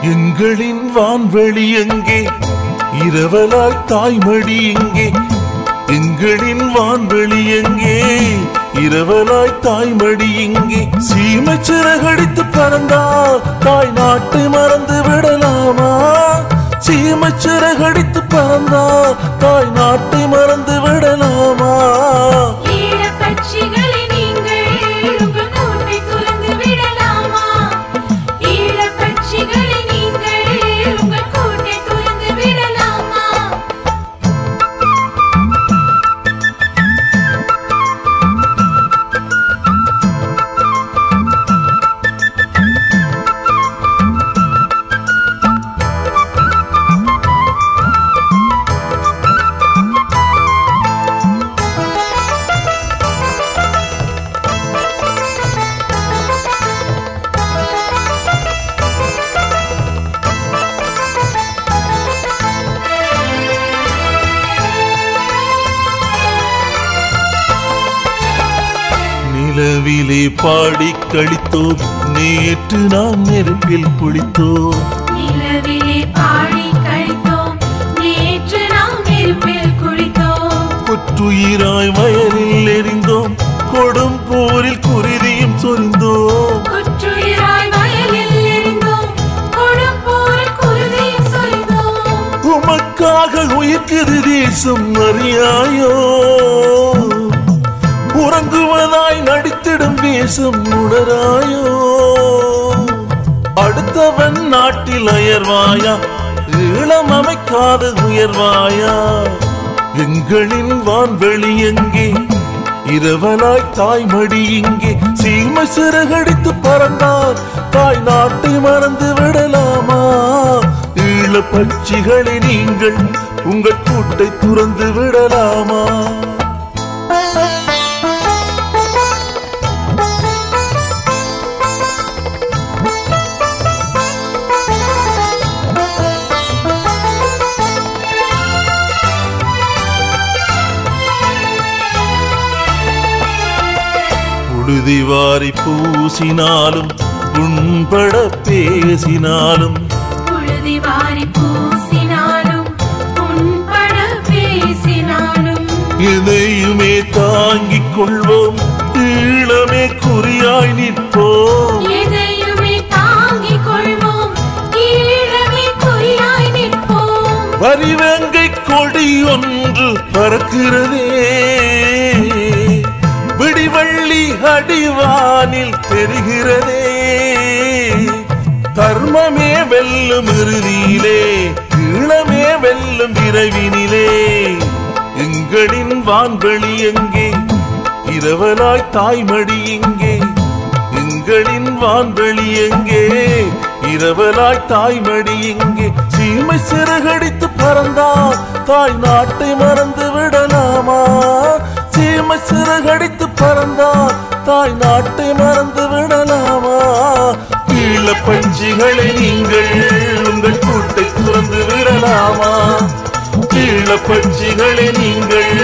எங்களின் வான்வெளி எங்கே இரவலாய் தாய்மடி எங்கே எங்களின் வான்வெளி எங்கே இரவலாய் தாய்மடி எங்கே சீமை சிறகடித்து பறந்தால் தாய் நாட்டை மறந்து விடலாமா சீமை சிறகடித்து பறந்தால் தாய் நாட்டை மறந்து விடலாமா ஈழப் பட்சிகளை நீங்கள் உங்கள் கூட்டை துறந்து விடலாமா? ஈழப் பட்சிகளை நீங்கள் உங்கள் கூட்டை துறந்து விடலாமா? நிலவிலே பாடி கழித்தோம் நேற்று நாம் நெருப்பில் குளித்தோம் நிலவிலே பாடி கழித்தோம் நேற்று நாம் நெருப்பில் குளித்தோம் குற்றுயிராய் வயலில் எரிந்தோம் கொடும் போரில் குருதியும் சொரிந்தோம் குற்றுயிராய் வயலில் எரிந்தோம் கொடும் போரில் குருதியும் சொரிந்தோம் உமக்காக உயிர்க்குது தேசம் அறியாயோ உறங்குவதாய் நடித்திடும் வேஷம் உணராயோ அடுத்தவன் நாட்டில் அயர்வாயா ஈழம் அமைக்காத உயர்வாயா எங்களின் வான்வெளி எங்கே இரவலாய் தாய்மடி இங்கே சீமை சிறகடித்து பறந்தால் தாய் நாட்டை மறந்து விடலாமா ஈழ பட்சிகளை நீங்கள் உங்கள் கூட்டை துறந்து விடலாமா புழுதி வாரி பூசினாலும் புண்பட பேசினாலும் புழுதி வாரி பூசினாலும் புண்பட பேசினாலும் எதையுமே தாங்கிக் கொள்வோம் ஈழமே குறியாய் நிற்போம் எதையுமே தாங்கிக் கொள்வோம் ஈழமே குறியாய் நிற்போம் வரிவங்கை கொடி ஒன்று பறக்கிறதே விடிவள்ளி அடிவானில் தெரிகிறதே தர்மமே வெல்லும் இறுதியிலே ஈழமே வெல்லும் விரைவினிலே எங்களின் வான்வெளி எங்கே இரவலாய் தாய்மடி எங்கே எங்களின் வான்வெளி எங்கே இரவலாய் தாய்மடி எங்கே சீமை சிறகடித்து பறந்தால் தாய் நாட்டை மறந்து விடலாமா சீமை சிறகடித்து பறந்தால் தாய் நாட்டை மறந்து விடலாமா ஈழ பஞ்சிகளை நீங்கள் உங்கள் கூட்டை துறந்து விடலாமா ஈழ பஞ்சிகளை நீங்கள்